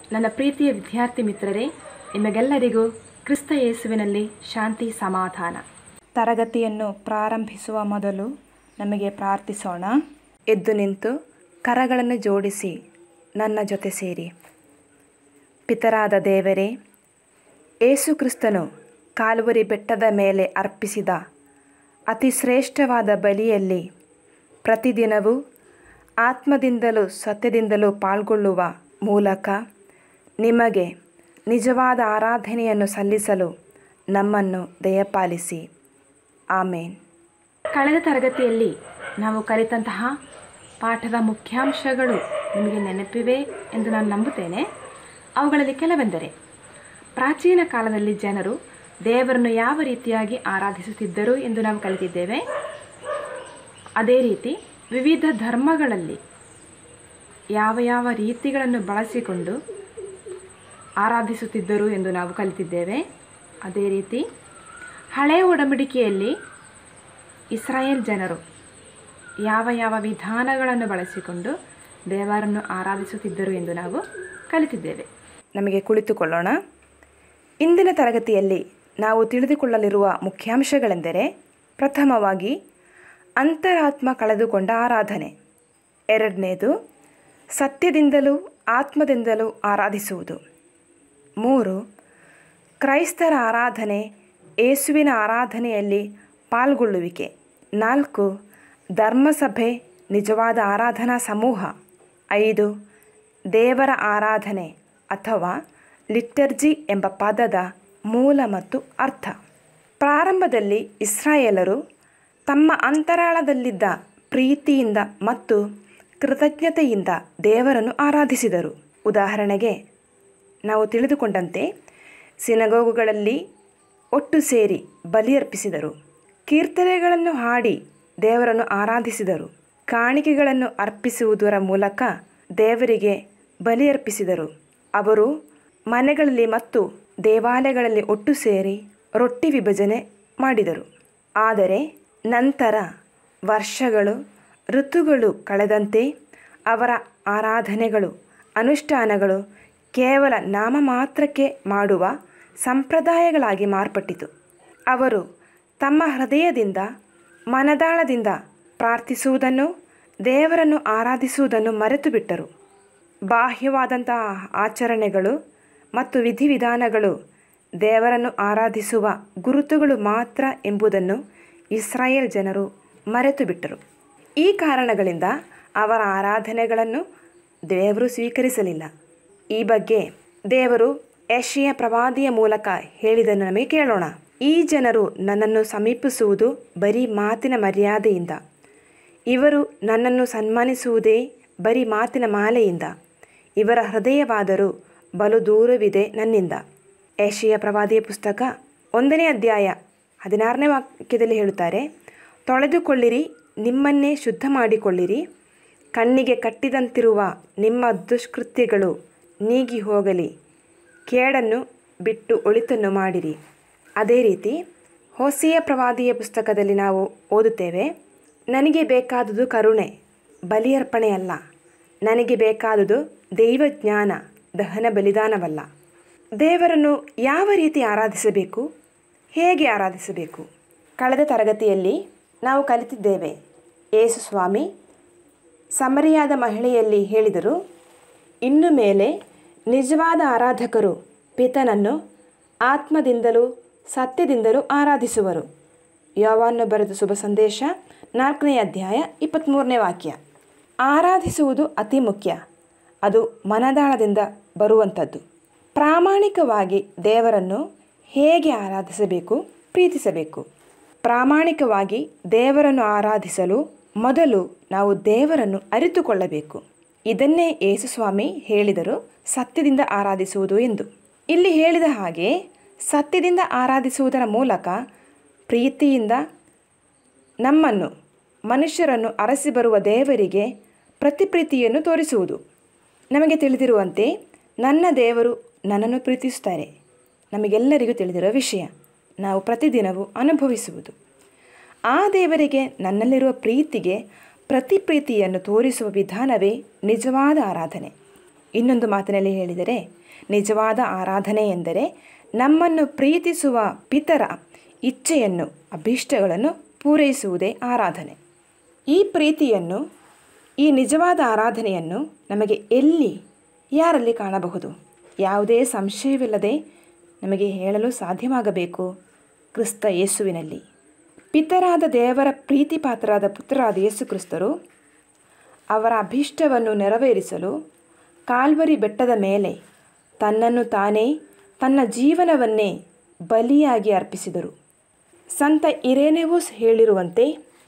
ನನ್ನ ಪ್ರೀತಿಯ ವಿದ್ಯಾರ್ಥಿ ಮಿತ್ರರೇ ನಿಮಗೆಲ್ಲರಿಗೂ ಕ್ರಿಸ್ತ ಯೇಸುವಿನಲ್ಲಿ ಶಾಂತಿ ಸಮಾಧಾನ ತರಗತಿಯನ್ನು ಪ್ರಾರಂಭಿಸುವ ಮೊದಲು ನಮಗೆ ಪ್ರಾರ್ಥಿಸೋಣ ಎದ್ದು ನಿಂತು ಕರಗಳನ್ನು ಜೋಡಿಸಿ ನನ್ನ ಜೊತೆ ಸೇರಿ ಪಿತರಾದ ದೇವರೇ ಏಸು ಕ್ರಿಸ್ತನು ಕಾಲುವರಿ ಬೆಟ್ಟದ ಮೇಲೆ ಅರ್ಪಿಸಿದ ಅತಿ ಶ್ರೇಷ್ಠವಾದ ಬಲಿಯಲ್ಲಿ ಪ್ರತಿದಿನವೂ ಆತ್ಮದಿಂದಲೂ ಸತ್ಯದಿಂದಲೂ ಪಾಲ್ಗೊಳ್ಳುವ ಮೂಲಕ ನಿಮಗೆ ನಿಜವಾದ ಆರಾಧನೆಯನ್ನು ಸಲ್ಲಿಸಲು ನಮ್ಮನ್ನು ದಯಪಾಲಿಸಿ ಆಮೇನ್ ಕಳೆದ ತರಗತಿಯಲ್ಲಿ ನಾವು ಕಲಿತಂತಹ ಪಾಠದ ಮುಖ್ಯಾಂಶಗಳು ನಿಮಗೆ ನೆನಪಿವೆ ಎಂದು ನಾನು ನಂಬುತ್ತೇನೆ ಅವುಗಳಲ್ಲಿ ಕೆಲವೆಂದರೆ ಪ್ರಾಚೀನ ಕಾಲದಲ್ಲಿ ಜನರು ದೇವರನ್ನು ಯಾವ ರೀತಿಯಾಗಿ ಆರಾಧಿಸುತ್ತಿದ್ದರು ಎಂದು ನಾವು ಕಲಿತಿದ್ದೇವೆ ಅದೇ ರೀತಿ ವಿವಿಧ ಧರ್ಮಗಳಲ್ಲಿ ಯಾವ ಯಾವ ರೀತಿಗಳನ್ನು ಬಳಸಿಕೊಂಡು ಆರಾಧಿಸುತ್ತಿದ್ದರು ಎಂದು ನಾವು ಕಲಿತಿದ್ದೇವೆ ಅದೇ ರೀತಿ ಹಳೆಯ ಒಡಂಬಡಿಕೆಯಲ್ಲಿ ಇಸ್ರಾಯೇಲ್ ಜನರು ಯಾವ ಯಾವ ವಿಧಾನಗಳನ್ನು ಬಳಸಿಕೊಂಡು ದೇವರನ್ನು ಆರಾಧಿಸುತ್ತಿದ್ದರು ಎಂದು ನಾವು ಕಲಿತಿದ್ದೇವೆ ನಮಗೆ ಕುಳಿತುಕೊಳ್ಳೋಣ ಇಂದಿನ ತರಗತಿಯಲ್ಲಿ ನಾವು ತಿಳಿದುಕೊಳ್ಳಲಿರುವ ಮುಖ್ಯಾಂಶಗಳೆಂದರೆ ಪ್ರಥಮವಾಗಿ ಅಂತರಾತ್ಮ ಕಳೆದುಕೊಂಡ ಆರಾಧನೆ ಎರಡನೇದು ಸತ್ಯದಿಂದಲೂ ಆತ್ಮದಿಂದಲೂ ಆರಾಧಿಸುವುದು ಮೂರು ಕ್ರೈಸ್ತರ ಆರಾಧನೆ ಏಸುವಿನ ಆರಾಧನೆಯಲ್ಲಿ ಪಾಲ್ಗೊಳ್ಳುವಿಕೆ ನಾಲ್ಕು ಧರ್ಮಸಭೆ ನಿಜವಾದ ಆರಾಧನಾ ಸಮೂಹ ಐದು ದೇವರ ಆರಾಧನೆ ಅಥವಾ ಲಿಟರ್ಜಿ ಎಂಬ ಪದದ ಮೂಲ ಮತ್ತು ಅರ್ಥ ಪ್ರಾರಂಭದಲ್ಲಿ ಇಸ್ರಾಯೇಲರು ತಮ್ಮ ಅಂತರಾಳದಲ್ಲಿದ್ದ ಪ್ರೀತಿಯಿಂದ ಮತ್ತು ಕೃತಜ್ಞತೆಯಿಂದ ದೇವರನ್ನು ಆರಾಧಿಸಿದರು ಉದಾಹರಣೆಗೆ ನಾವು ತಿಳಿದುಕೊಂಡಂತೆ ಸಿನಗೋಗುಗಳಲ್ಲಿ ಒಟ್ಟು ಸೇರಿ ಬಲಿಯರ್ಪಿಸಿದರು ಕೀರ್ತನೆಗಳನ್ನು ಹಾಡಿ ದೇವರನ್ನು ಆರಾಧಿಸಿದರು ಕಾಣಿಕೆಗಳನ್ನು ಅರ್ಪಿಸುವುದರ ಮೂಲಕ ದೇವರಿಗೆ ಬಲಿಯರ್ಪಿಸಿದರು ಅವರು ಮನೆಗಳಲ್ಲಿ ಮತ್ತು ದೇವಾಲಯಗಳಲ್ಲಿ ಒಟ್ಟು ಸೇರಿ ರೊಟ್ಟಿ ವಿಭಜನೆ ಮಾಡಿದರು ಆದರೆ ನಂತರ ವರ್ಷಗಳು ಋತುಗಳು ಕಳೆದಂತೆ ಅವರ ಆರಾಧನೆಗಳು ಅನುಷ್ಠಾನಗಳು ಕೇವಲ ನಾಮಮಾತ್ರಕ್ಕೆ ಮಾಡುವ ಸಂಪ್ರದಾಯಗಳಾಗಿ ಮಾರ್ಪಟ್ಟಿತು ಅವರು ತಮ್ಮ ಹೃದಯದಿಂದ ಮನದಾಳದಿಂದ ಪ್ರಾರ್ಥಿಸುವುದನ್ನು ದೇವರನ್ನು ಆರಾಧಿಸುವುದನ್ನು ಮರೆತು ಬಿಟ್ಟರು ಬಾಹ್ಯವಾದಂತಹ ಆಚರಣೆಗಳು ಮತ್ತು ವಿಧಿವಿಧಾನಗಳು ದೇವರನ್ನು ಆರಾಧಿಸುವ ಗುರುತುಗಳು ಮಾತ್ರ ಎಂಬುದನ್ನು ಇಸ್ರಾಯೇಲ್ ಜನರು ಮರೆತು ಬಿಟ್ಟರು ಈ ಕಾರಣಗಳಿಂದ ಅವರ ಆರಾಧನೆಗಳನ್ನು ದೇವರು ಸ್ವೀಕರಿಸಲಿಲ್ಲ ಈ ಬಗ್ಗೆ ದೇವರು ಯಶಿಯ ಪ್ರವಾದಿಯ ಮೂಲಕ ಹೇಳಿದನ್ನು ನಮಗೆ ಕೇಳೋಣ ಈ ಜನರು ನನ್ನನ್ನು ಸಮೀಪಿಸುವುದು ಬರೀ ಮಾತಿನ ಮರ್ಯಾದೆಯಿಂದ ಇವರು ನನ್ನನ್ನು ಸನ್ಮಾನಿಸುವುದೇ ಬರೀ ಮಾತಿನ ಮಾಲೆಯಿಂದ ಇವರ ಹೃದಯವಾದರೂ ಬಲು ದೂರವಿದೆ ನನ್ನಿಂದ ಯಶಿಯ ಪ್ರವಾದಿಯ ಪುಸ್ತಕ ಒಂದನೇ ಅಧ್ಯಾಯ ಹದಿನಾರನೇ ವಾಕ್ಯದಲ್ಲಿ ಹೇಳುತ್ತಾರೆ ತೊಳೆದುಕೊಳ್ಳಿರಿ ನಿಮ್ಮನ್ನೇ ಶುದ್ಧ ಮಾಡಿಕೊಳ್ಳಿರಿ ಕಣ್ಣಿಗೆ ಕಟ್ಟಿದಂತಿರುವ ನಿಮ್ಮ ದುಷ್ಕೃತ್ಯಗಳು ನೀಗಿ ಹೋಗಲಿ ಕೇಡನ್ನು ಬಿಟ್ಟು ಒಳಿತನ್ನು ಮಾಡಿರಿ ಅದೇ ರೀತಿ ಹೊಸಿಯ ಪ್ರವಾದಿಯ ಪುಸ್ತಕದಲ್ಲಿ ನಾವು ಓದುತ್ತೇವೆ ನನಗೆ ಬೇಕಾದುದು ಕರುಣೆ ಬಲಿಯರ್ಪಣೆಯಲ್ಲ ನನಗೆ ಬೇಕಾದುದು ದೈವಜ್ಞಾನ ದಹನ ಬಲಿದಾನವಲ್ಲ ದೇವರನ್ನು ಯಾವ ರೀತಿ ಆರಾಧಿಸಬೇಕು ಹೇಗೆ ಆರಾಧಿಸಬೇಕು ಕಳೆದ ತರಗತಿಯಲ್ಲಿ ನಾವು ಕಲಿತಿದ್ದೇವೆ ಯೇಸು ಸ್ವಾಮಿ ಸಮರಿಯಾದ ಮಹಿಳೆಯಲ್ಲಿ ಹೇಳಿದರು ಇನ್ನು ಮೇಲೆ ನಿಜವಾದ ಆರಾಧಕರು ಪಿತನನ್ನು ಆತ್ಮದಿಂದಲೂ ಸತ್ಯದಿಂದಲೂ ಆರಾಧಿಸುವರು ಯೋವಾನ್ನು ಬರೆದ ಶುಭ ಸಂದೇಶ ನಾಲ್ಕನೇ ಅಧ್ಯಾಯ ಇಪ್ಪತ್ತ್ಮೂರನೇ ವಾಕ್ಯ ಆರಾಧಿಸುವುದು ಅತಿ ಮುಖ್ಯ ಅದು ಮನದಾಳದಿಂದ ಬರುವಂಥದ್ದು ಪ್ರಾಮಾಣಿಕವಾಗಿ ದೇವರನ್ನು ಹೇಗೆ ಆರಾಧಿಸಬೇಕು ಪ್ರೀತಿಸಬೇಕು ಪ್ರಾಮಾಣಿಕವಾಗಿ ದೇವರನ್ನು ಆರಾಧಿಸಲು ಮೊದಲು ನಾವು ದೇವರನ್ನು ಅರಿತುಕೊಳ್ಳಬೇಕು ಇದನ್ನೇ ಯೇಸುಸ್ವಾಮಿ ಹೇಳಿದರು ಸತ್ಯದಿಂದ ಆರಾಧಿಸುವುದು ಎಂದು ಇಲ್ಲಿ ಹೇಳಿದ ಹಾಗೆ ಸತ್ಯದಿಂದ ಆರಾಧಿಸುವುದರ ಮೂಲಕ ಪ್ರೀತಿಯಿಂದ ನಮ್ಮನ್ನು ಮನುಷ್ಯರನ್ನು ಅರಸಿ ಬರುವ ದೇವರಿಗೆ ಪ್ರತಿಪ್ರೀತಿಯನ್ನು ತೋರಿಸುವುದು ನಮಗೆ ತಿಳಿದಿರುವಂತೆ ನನ್ನ ದೇವರು ನನ್ನನ್ನು ಪ್ರೀತಿಸುತ್ತಾರೆ ನಮಗೆಲ್ಲರಿಗೂ ತಿಳಿದಿರುವ ವಿಷಯ ನಾವು ಪ್ರತಿದಿನವೂ ಅನುಭವಿಸುವುದು ಆ ದೇವರಿಗೆ ನನ್ನಲ್ಲಿರುವ ಪ್ರೀತಿಗೆ ಪ್ರತಿ ಪ್ರೀತಿಯನ್ನು ತೋರಿಸುವ ವಿಧಾನವೇ ನಿಜವಾದ ಆರಾಧನೆ ಇನ್ನೊಂದು ಮಾತಿನಲ್ಲಿ ಹೇಳಿದರೆ ನಿಜವಾದ ಆರಾಧನೆ ಎಂದರೆ ನಮ್ಮನ್ನು ಪ್ರೀತಿಸುವ ಪಿತರ ಇಚ್ಛೆಯನ್ನು ಅಭೀಷ್ಟಗಳನ್ನು ಪೂರೈಸುವುದೇ ಆರಾಧನೆ ಈ ಪ್ರೀತಿಯನ್ನು ಈ ನಿಜವಾದ ಆರಾಧನೆಯನ್ನು ನಮಗೆ ಎಲ್ಲಿ ಯಾರಲ್ಲಿ ಕಾಣಬಹುದು ಯಾವುದೇ ಸಂಶಯವಿಲ್ಲದೆ ನಮಗೆ ಹೇಳಲು ಸಾಧ್ಯವಾಗಬೇಕು ಕ್ರಿಸ್ತ ಯೇಸುವಿನಲ್ಲಿ ಪಿತರಾದ ದೇವರ ಪ್ರೀತಿಪಾತ್ರರಾದ ಪುತ್ರರಾದ ಯೇಸು ಕ್ರಿಸ್ತರು ಅವರ ಅಭೀಷ್ಟವನ್ನು ನೆರವೇರಿಸಲು ಕಾಲ್ವರಿ ಬೆಟ್ಟದ ಮೇಲೆ ತನ್ನನ್ನು ತಾನೇ ತನ್ನ ಜೀವನವನ್ನೇ ಬಲಿಯಾಗಿ ಅರ್ಪಿಸಿದರು ಸಂತ ಇರೇನೆವುಸ್ ಹೇಳಿರುವಂತೆ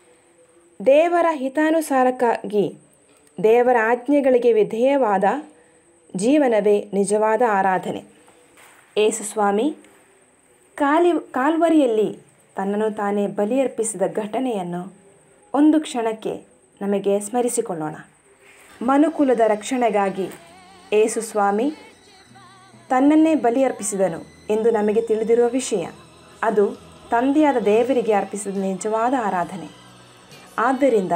ದೇವರ ಹಿತಾನುಸಾರಕ್ಕಾಗಿ ದೇವರ ಆಜ್ಞೆಗಳಿಗೆ ವಿಧೇಯವಾದ ಜೀವನವೇ ನಿಜವಾದ ಆರಾಧನೆ ಏಸು ಸ್ವಾಮಿ ಕಾಲಿ ಕಾಲ್ವರಿಯಲ್ಲಿ ತನ್ನನ್ನು ತಾನೇ ಬಲಿಯರ್ಪಿಸಿದ ಘಟನೆಯನ್ನು ಒಂದು ಕ್ಷಣಕ್ಕೆ ನಮಗೆ ಸ್ಮರಿಸಿಕೊಳ್ಳೋಣ ಮನುಕುಲದ ರಕ್ಷಣೆಗಾಗಿ ಏಸು ಸ್ವಾಮಿ ತನ್ನನ್ನೇ ಬಲಿಯರ್ಪಿಸಿದನು ಎಂದು ನಮಗೆ ತಿಳಿದಿರುವ ವಿಷಯ ಅದು ತಂದೆಯಾದ ದೇವರಿಗೆ ಅರ್ಪಿಸಿದ ನಿಜವಾದ ಆರಾಧನೆ ಆದ್ದರಿಂದ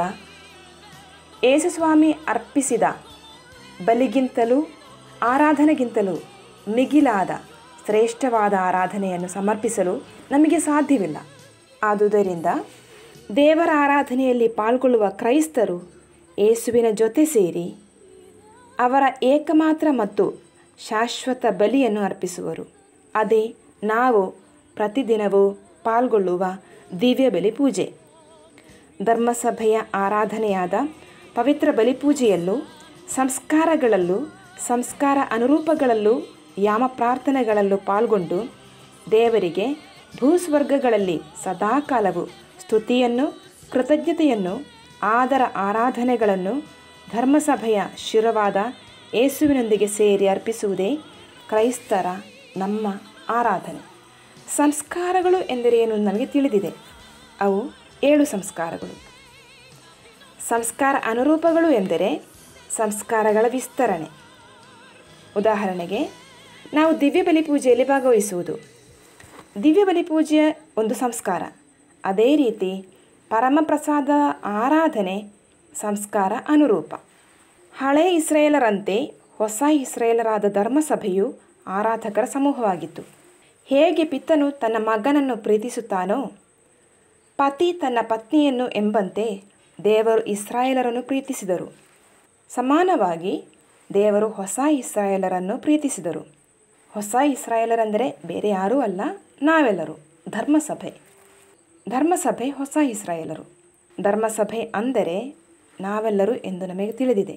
ಏಸುಸ್ವಾಮಿ ಅರ್ಪಿಸಿದ ಬಲಿಗಿಂತಲೂ ಆರಾಧನೆಗಿಂತಲೂ ಮಿಗಿಲಾದ ಶ್ರೇಷ್ಠವಾದ ಆರಾಧನೆಯನ್ನು ಸಮರ್ಪಿಸಲು ನಮಗೆ ಸಾಧ್ಯವಿಲ್ಲ ಆದುದರಿಂದ ದೇವರ ಆರಾಧನೆಯಲ್ಲಿ ಪಾಲ್ಗೊಳ್ಳುವ ಕ್ರೈಸ್ತರು ಏಸುವಿನ ಜೊತೆ ಸೇರಿ ಅವರ ಏಕಮಾತ್ರ ಮತ್ತು ಶಾಶ್ವತ ಬಲಿಯನ್ನು ಅರ್ಪಿಸುವರು ಅದೇ ನಾವು ಪ್ರತಿದಿನವೂ ಪಾಲ್ಗೊಳ್ಳುವ ದಿವ್ಯ ಬಲಿ ಪೂಜೆ ಧರ್ಮಸಭೆಯ ಆರಾಧನೆಯಾದ ಪವಿತ್ರ ಬಲಿಪೂಜೆಯಲ್ಲೂ ಸಂಸ್ಕಾರಗಳಲ್ಲೂ ಸಂಸ್ಕಾರ ಅನುರೂಪಗಳಲ್ಲೂ ಯಾಮ ಪ್ರಾರ್ಥನೆಗಳಲ್ಲೂ ಪಾಲ್ಗೊಂಡು ದೇವರಿಗೆ ಭೂಸ್ವರ್ಗಗಳಲ್ಲಿ ಸದಾಕಾಲವು ಸ್ತುತಿಯನ್ನು ಕೃತಜ್ಞತೆಯನ್ನು ಆದರ ಆರಾಧನೆಗಳನ್ನು ಧರ್ಮಸಭೆಯ ಶಿರವಾದ ಯೇಸುವಿನೊಂದಿಗೆ ಸೇರಿ ಅರ್ಪಿಸುವುದೇ ಕ್ರೈಸ್ತರ ನಮ್ಮ ಆರಾಧನೆ ಸಂಸ್ಕಾರಗಳು ಎಂದರೇನು ನಮಗೆ ತಿಳಿದಿದೆ ಅವು ಏಳು ಸಂಸ್ಕಾರಗಳು ಸಂಸ್ಕಾರ ಅನುರೂಪಗಳು ಎಂದರೆ ಸಂಸ್ಕಾರಗಳ ವಿಸ್ತರಣೆ ಉದಾಹರಣೆಗೆ ನಾವು ದಿವ್ಯ ಬಲಿ ಪೂಜೆಯಲ್ಲಿ ಭಾಗವಹಿಸುವುದು ದಿವ್ಯ ಬಲಿ ಪೂಜೆಯ ಒಂದು ಸಂಸ್ಕಾರ ಅದೇ ರೀತಿ ಪರಮಪ್ರಸಾದ ಆರಾಧನೆ ಸಂಸ್ಕಾರ ಅನುರೂಪ ಹಳೆ ಇಸ್ರೇಲರಂತೆ ಹೊಸ ಇಸ್ರೇಲರಾದ ಧರ್ಮಸಭೆಯು ಆರಾಧಕರ ಸಮೂಹವಾಗಿತ್ತು ಹೇಗೆ ಪಿತ್ತನು ತನ್ನ ಮಗನನ್ನು ಪ್ರೀತಿಸುತ್ತಾನೋ ಪತಿ ತನ್ನ ಪತ್ನಿಯನ್ನು ಎಂಬಂತೆ ದೇವರು ಇಸ್ರಾಯೇಲರನ್ನು ಪ್ರೀತಿಸಿದರು ಸಮಾನವಾಗಿ ದೇವರು ಹೊಸ ಇಸ್ರಾಯೇಲರನ್ನು ಪ್ರೀತಿಸಿದರು ಹೊಸ ಇಸ್ರಾಯೇಲರೆಂದರೆ ಬೇರೆ ಯಾರೂ ಅಲ್ಲ ನಾವೆಲ್ಲರೂ ಧರ್ಮಸಭೆ ಧರ್ಮಸಭೆ ಹೊಸ ಇಸ್ರಾಯೇಲರು ಧರ್ಮಸಭೆ ಅಂದರೆ ನಾವೆಲ್ಲರೂ ಎಂದು ನಮಗೆ ತಿಳಿದಿದೆ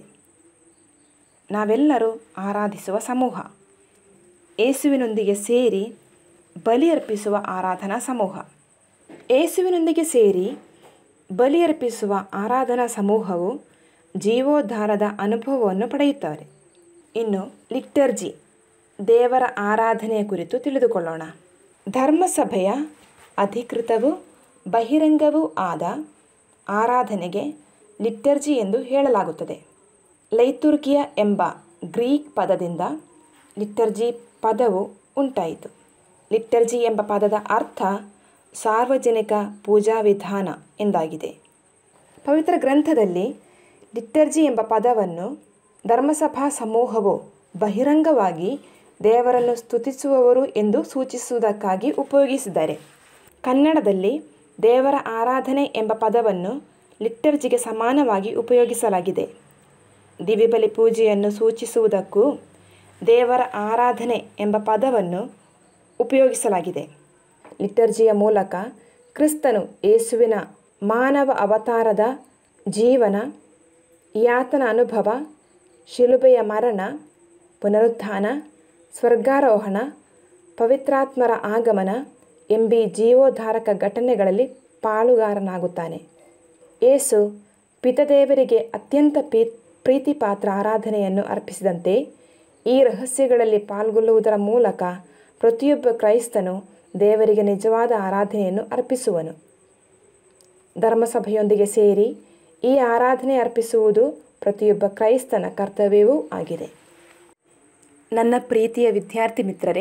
ನಾವೆಲ್ಲರೂ ಆರಾಧಿಸುವ ಸಮೂಹ ಏಸುವಿನೊಂದಿಗೆ ಸೇರಿ ಬಲಿ ಅರ್ಪಿಸುವ ಆರಾಧನಾ ಸಮೂಹ ಏಸುವಿನೊಂದಿಗೆ ಸೇರಿ ಬಲಿ ಅರ್ಪಿಸುವ ಆರಾಧನಾ ಸಮೂಹವು ಜೀವೋದ್ಧಾರದ ಅನುಭವವನ್ನು ಪಡೆಯುತ್ತಾರೆ ಇನ್ನು ಲಿಕ್ಟರ್ಜಿ ದೇವರ ಆರಾಧನೆಯ ಕುರಿತು ತಿಳಿದುಕೊಳ್ಳೋಣ ಧರ್ಮಸಭೆಯ ಅಧಿಕೃತವೂ ಬಹಿರಂಗವೂ ಆದ ಆರಾಧನೆಗೆ ಲಿಟರ್ಜಿ ಎಂದು ಹೇಳಲಾಗುತ್ತದೆ ಲೈತುರ್ಗಿಯ ಎಂಬ ಗ್ರೀಕ್ ಪದದಿಂದ ಲಿಟರ್ಜಿ ಪದವು ಉಂಟಾಯಿತು ಲಿಟರ್ಜಿ ಎಂಬ ಪದದ ಅರ್ಥ ಸಾರ್ವಜನಿಕ ಪೂಜಾ ವಿಧಾನ ಎಂದಾಗಿದೆ ಪವಿತ್ರ ಗ್ರಂಥದಲ್ಲಿ ಲಿಟರ್ಜಿ ಎಂಬ ಪದವನ್ನು ಧರ್ಮಸಭಾ ಸಮೂಹವು ಬಹಿರಂಗವಾಗಿ ದೇವರನ್ನು ಸ್ತುತಿಸುವವರು ಎಂದು ಸೂಚಿಸುವುದಕ್ಕಾಗಿ ಉಪಯೋಗಿಸಿದ್ದಾರೆ ಕನ್ನಡದಲ್ಲಿ ದೇವರ ಆರಾಧನೆ ಎಂಬ ಪದವನ್ನು ಲಿಟರ್ಜಿಗೆ ಸಮಾನವಾಗಿ ಉಪಯೋಗಿಸಲಾಗಿದೆ ದಿವ್ಯಬಲಿ ಪೂಜೆಯನ್ನು ಸೂಚಿಸುವುದಕ್ಕೂ ದೇವರ ಆರಾಧನೆ ಎಂಬ ಪದವನ್ನು ಉಪಯೋಗಿಸಲಾಗಿದೆ ಲಿಟರ್ಜಿಯ ಮೂಲಕ ಕ್ರಿಸ್ತನು ಯೇಸುವಿನ ಮಾನವ ಅವತಾರದ ಜೀವನ ಯಾತನ ಅನುಭವ ಶಿಲುಬೆಯ ಮರಣ ಪುನರುತ್ಥಾನ ಸ್ವರ್ಗಾರೋಹಣ ಪವಿತ್ರಾತ್ಮರ ಆಗಮನ ಎಂಬಿ ಜೀವೋದ್ಧಾರಕ ಘಟನೆಗಳಲ್ಲಿ ಪಾಲುಗಾರನಾಗುತ್ತಾನೆ ಏಸು ಪಿತದೇವರಿಗೆ ಅತ್ಯಂತ ಪೀ ಪ್ರೀತಿಪಾತ್ರ ಆರಾಧನೆಯನ್ನು ಅರ್ಪಿಸಿದಂತೆ ಈ ರಹಸ್ಯಗಳಲ್ಲಿ ಪಾಲ್ಗೊಳ್ಳುವುದರ ಮೂಲಕ ಪ್ರತಿಯೊಬ್ಬ ಕ್ರೈಸ್ತನು ದೇವರಿಗೆ ನಿಜವಾದ ಆರಾಧನೆಯನ್ನು ಅರ್ಪಿಸುವನು ಧರ್ಮಸಭೆಯೊಂದಿಗೆ ಸೇರಿ ಈ ಆರಾಧನೆ ಅರ್ಪಿಸುವುದು ಪ್ರತಿಯೊಬ್ಬ ಕ್ರೈಸ್ತನ ಕರ್ತವ್ಯವೂ ಆಗಿದೆ ನನ್ನ ಪ್ರೀತಿಯ ವಿದ್ಯಾರ್ಥಿ ಮಿತ್ರರೇ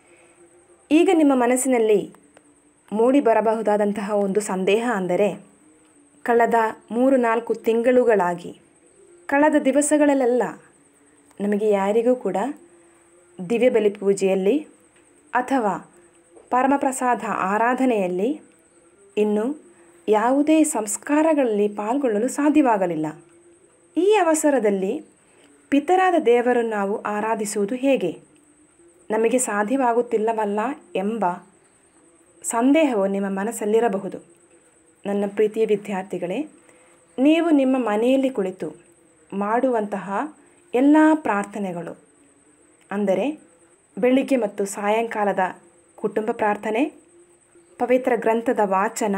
ಈಗ ನಿಮ್ಮ ಮನಸ್ಸಿನಲ್ಲಿ ಮೂಡಿ ಬರಬಹುದಾದಂತಹ ಒಂದು ಸಂದೇಹ ಅಂದರೆ ಕಳೆದ ಮೂರು ನಾಲ್ಕು ತಿಂಗಳುಗಳಾಗಿ ಕಳೆದ ದಿವಸಗಳಲ್ಲೆಲ್ಲ ನಮಗೆ ಯಾರಿಗೂ ಕೂಡ ದಿವ್ಯ ಬಲಿ ಪೂಜೆಯಲ್ಲಿ ಅಥವಾ ಪರಮಪ್ರಸಾದ ಆರಾಧನೆಯಲ್ಲಿ ಇನ್ನು ಯಾವುದೇ ಸಂಸ್ಕಾರಗಳಲ್ಲಿ ಪಾಲ್ಗೊಳ್ಳಲು ಸಾಧ್ಯವಾಗಲಿಲ್ಲ ಈ ಅವಸರದಲ್ಲಿ ಪಿತರಾದ ದೇವರನ್ನು ನಾವು ಆರಾಧಿಸುವುದು ಹೇಗೆ ನಮಗೆ ಸಾಧ್ಯವಾಗುತ್ತಿಲ್ಲವಲ್ಲ ಎಂಬ ಸಂದೇಹವು ನಿಮ್ಮ ಮನಸ್ಸಲ್ಲಿರಬಹುದು ನನ್ನ ಪ್ರೀತಿಯ ವಿದ್ಯಾರ್ಥಿಗಳೇ ನೀವು ನಿಮ್ಮ ಮನೆಯಲ್ಲಿ ಕುಳಿತು ಮಾಡುವಂತಹ ಎಲ್ಲ ಪ್ರಾರ್ಥನೆಗಳು ಅಂದರೆ ಬೆಳಿಗ್ಗೆ ಮತ್ತು ಸಾಯಂಕಾಲದ ಕುಟುಂಬ ಪ್ರಾರ್ಥನೆ ಪವಿತ್ರ ಗ್ರಂಥದ ವಾಚನ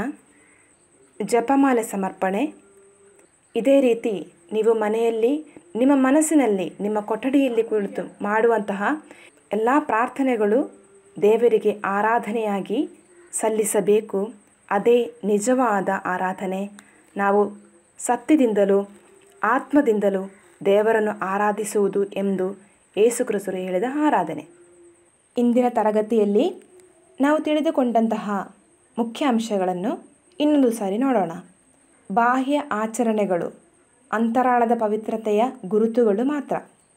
ಜಪಮಾಲೆ ಸಮರ್ಪಣೆ ಇದೇ ರೀತಿ ನೀವು ಮನೆಯಲ್ಲಿ ನಿಮ್ಮ ಮನಸ್ಸಿನಲ್ಲಿ ನಿಮ್ಮ ಕೊಠಡಿಯಲ್ಲಿ ಕುಳಿತು ಮಾಡುವಂತಹ ಎಲ್ಲ ಪ್ರಾರ್ಥನೆಗಳು ದೇವರಿಗೆ ಆರಾಧನೆಯಾಗಿ ಸಲ್ಲಿಸಬೇಕು ಅದೇ ನಿಜವಾದ ಆರಾಧನೆ ನಾವು ಸತ್ಯದಿಂದಲೂ ಆತ್ಮದಿಂದಲೂ ದೇವರನ್ನು ಆರಾಧಿಸುವುದು ಎಂದು ಯೇಸುಕ್ರಿಸ್ತರು ಹೇಳಿದ ಆರಾಧನೆ ಇಂದಿನ ತರಗತಿಯಲ್ಲಿ ನಾವು ತಿಳಿದುಕೊಂಡಂತಹ ಮುಖ್ಯ ಅಂಶಗಳನ್ನು ಇನ್ನೊಂದು ಸಾರಿ ನೋಡೋಣ ಬಾಹ್ಯ ಆಚರಣೆಗಳು ಅಂತರಾಳದ ಪವಿತ್ರತೆಯ ಗುರುತುಗಳು ಮಾತ್ರ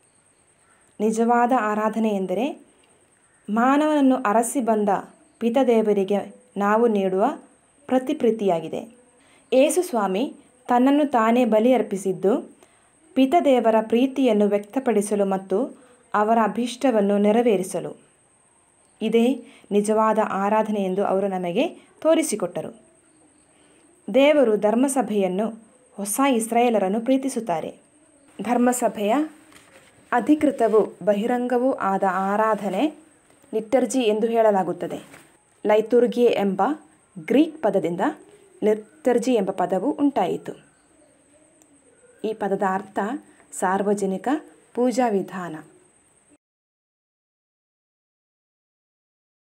ನಿಜವಾದ ಆರಾಧನೆ ಎಂದರೆ ಮಾನವನನ್ನು ಅರಸಿ ಬಂದ ಪಿತದೇವರಿಗೆ ನಾವು ನೀಡುವ ಪ್ರತಿಪ್ರೀತಿಯಾಗಿದೆ ಏಸು ಸ್ವಾಮಿ ತನ್ನನ್ನು ತಾನೇ ಬಲಿ ಅರ್ಪಿಸಿದ್ದು ಪಿತದೇವರ ಪ್ರೀತಿಯನ್ನು ವ್ಯಕ್ತಪಡಿಸಲು ಮತ್ತು ಅವರ ಅಭೀಷ್ಟವನ್ನು ನೆರವೇರಿಸಲು ಇದೇ ನಿಜವಾದ ಆರಾಧನೆ ಎಂದು ಅವರು ನಮಗೆ ತೋರಿಸಿಕೊಟ್ಟರು ದೇವರು ಧರ್ಮಸಭೆಯನ್ನು ಹೊಸ ಇಸ್ರಾಯೇಲರನ್ನು ಪ್ರೀತಿಸುತ್ತಾರೆ ಧರ್ಮಸಭೆಯ ಅಧಿಕೃತವೂ ಬಹಿರಂಗವೂ ಆದ ಆರಾಧನೆ ಲಿಟರ್ಜಿ ಎಂದು ಹೇಳಲಾಗುತ್ತದೆ ಲೈತುರ್ಗಿ ಎಂಬ ಗ್ರೀಕ್ ಪದದಿಂದ ಲಿಟರ್ಜಿ ಎಂಬ ಪದವು ಉಂಟಾಯಿತು ಈ ಪದದ ಅರ್ಥ ಸಾರ್ವಜನಿಕ ಪೂಜಾ ವಿಧಾನ